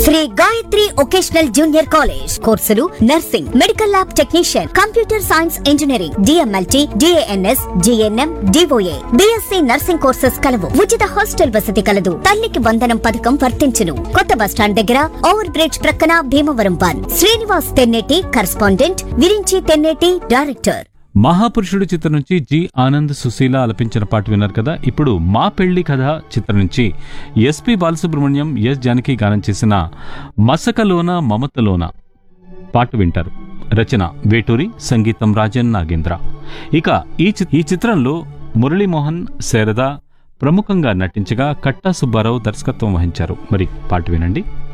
Shri Gayatri vocational junior college కోర్సులు nursing medical lab technician computer science engineering DMLT DNS GNM DOA BSc nursing courses కలవు ఉచిత hostel వసతి కలదు తల్లికి వందనం పథకం వర్తించును కొత్త బస్టాండ్ దగ్గర ఓవర్ బ్రిడ్జ్ ప్రక్కన Bhimavaram one Srinivas Tenneti correspondent Virinchi Tenneti director Mahapurushudu చిత్రం నుంచి జి ఆనంద్ సుశీల ఆలపించిన పాట విన్నారు కదా ఇప్పుడు మా పెళ్లి కథ చిత్రం నుంచి ఎస్పి బాలసుబ్రహ్మణ్యం ఎస్ జానకి గానం చేసిన మసకలోన మమతలోన పాట వింటారు రచన వేటూరి సంగీతం రాజన్ నాగేంద్ర ఇక ఈ చి- ఈ చిత్రంలో మురళీమోహన్ శారద ప్రముఖంగా నటించగా కట్టా సుబ్బారావు దర్శకత్వం వహించారు మరి పాట వినండి